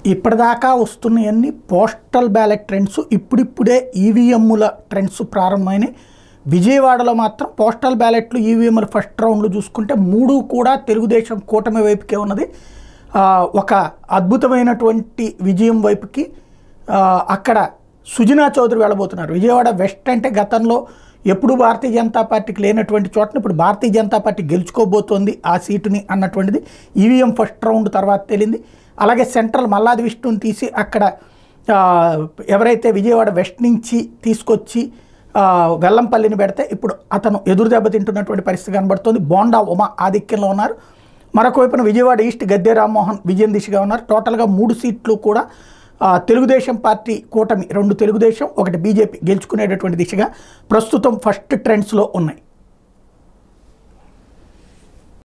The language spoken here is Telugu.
ఇప్పటిదాకా వస్తున్నాయన్నీ పోస్టల్ బ్యాలెట్ ట్రెండ్స్ ఇప్పుడిప్పుడే ఈవీఎంల ట్రెండ్స్ ప్రారంభమైనాయి విజయవాడలో మాత్రం పోస్టల్ బ్యాలెట్లు ఈవీఎంలు ఫస్ట్ రౌండ్లు చూసుకుంటే మూడు కూడా తెలుగుదేశం కూటమి వైపుకే ఉన్నది ఆ, ఒక అద్భుతమైనటువంటి విజయం వైపుకి ఆ, అక్కడ సుజనా చౌదరి వెళ్ళబోతున్నారు విజయవాడ వెస్ట్ అంటే గతంలో ఎప్పుడు భారతీయ జనతా పార్టీకి లేనటువంటి చోటన ఇప్పుడు భారతీయ జనతా పార్టీ గెలుచుకోబోతోంది ఆ సీటుని అన్నటువంటిది ఈవీఎం ఫస్ట్ రౌండ్ తర్వాత తేలింది అలాగే సెంట్రల్ మల్లాది విష్ణుని తీసి అక్కడ ఆ, ఎవరైతే విజయవాడ వెస్ట్ నుంచి తీసుకొచ్చి ఆ, వెల్లంపల్లిని పెడితే ఇప్పుడు అతను ఎదురు దెబ్బతింటున్నటువంటి పరిస్థితి కనబడుతోంది బోండా ఉమా ఆధిక్యంలో ఉన్నారు మరొక వైపున విజయవాడ ఈస్ట్ గద్దె రామ్మోహన్ విజయం దిశగా ఉన్నారు టోటల్గా మూడు సీట్లు కూడా ఆ, తెలుగుదేశం పార్టీ కూటమి రెండు తెలుగుదేశం ఒకటి బీజేపీ గెలుచుకునేటటువంటి దిశగా ప్రస్తుతం ఫస్ట్ ట్రెండ్స్లో ఉన్నాయి